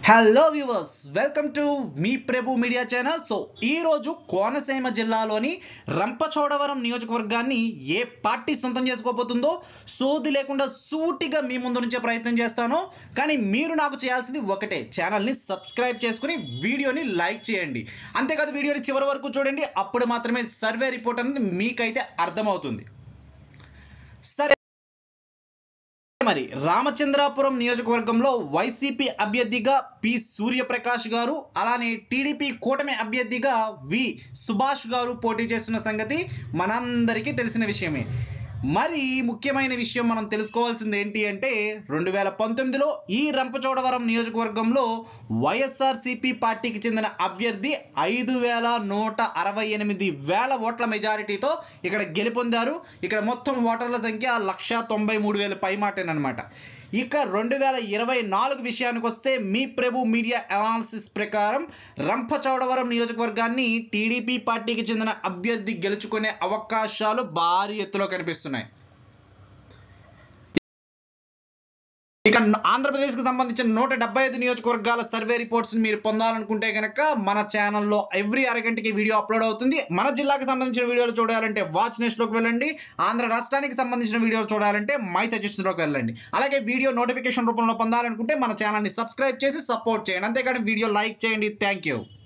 hello viewers welcome to మీ Prabhu media channel so ఈ రోజు కోనసీమ జిల్లాలోని రంపచోడవరం నియోజకవర్గాన్ని ఏ పార్టీ సొంతం చేసుకోబోతుందో సోది లేకుండా సూటిగా మీ ముందు నుంచే ప్రయత్నం చేస్తాను కానీ మీరు నాకు చేయాల్సింది ఒకటే ఛానల్ని సబ్స్క్రైబ్ చేసుకుని వీడియోని లైక్ చేయండి అంతేకాదు వీడియోని చివరి వరకు చూడండి అప్పుడు మాత్రమే సర్వే రిపోర్ట్ అనేది మీకైతే అర్థమవుతుంది సరే మరి రామచంద్రాపురం నియోజకవర్గంలో వైసీపీ అభ్యర్థిగా పి సూర్యప్రకాష్ గారు అలానే టీడీపీ కూటమి అభ్యర్థిగా వి సుభాష్ గారు పోటీ చేస్తున్న సంగతి మనందరికీ తెలిసిన విషయమే మరి ముఖ్యమైన విషయం మనం తెలుసుకోవాల్సింది ఏంటి అంటే రెండు వేల పంతొమ్మిదిలో ఈ రంపచోడవరం నియోజకవర్గంలో వైఎస్ఆర్సిపి పార్టీకి చెందిన అభ్యర్థి ఐదు వేల నూట అరవై ఎనిమిది వేల ఓట్ల మెజారిటీతో ఇక్కడ గెలుపొందారు ఇక్కడ మొత్తం ఓటర్ల సంఖ్య లక్ష తొంభై మూడు వేల పైమాటేనమాట ఇక రెండు వేల ఇరవై నాలుగు విషయానికి వస్తే మీ ప్రభు మీడియా అనాలిసిస్ ప్రకారం రంపచోడవరం నియోజకవర్గాన్ని టీడీపీ పార్టీకి చెందిన అభ్యర్థి గెలుచుకునే అవకాశాలు భారీ ఎత్తులో కనిపిస్తున్నాయి ఇక ఆంధ్రప్రదేశ్కి సంబంధించిన నూట డెబ్బై ఐదు నియోజకవర్గాల సర్వే రిపోర్ట్స్ మీరు పొందాలనుకుంటే కనుక మన ఛానల్లో ఎవ్రీ అరగంటకి వీడియో అప్లోడ్ అవుతుంది మన జిల్లాకి సంబంధించిన వీడియోలు చూడాలంటే వాచ్ నెస్ట్లోకి వెళ్ళండి ఆంధ్ర రాష్ట్రానికి సంబంధించిన వీడియోలు చూడాలంటే మై సజెషన్లోకి వెళ్ళండి అలాగే వీడియో నోటిఫికేషన్ రూపంలో పొందాలనుకుంటే మన ఛానల్ని సబ్స్క్రైబ్ చేసి సపోర్ట్ చేయండి అంతేకాని వీడియో లైక్ చేయండి థ్యాంక్ యూ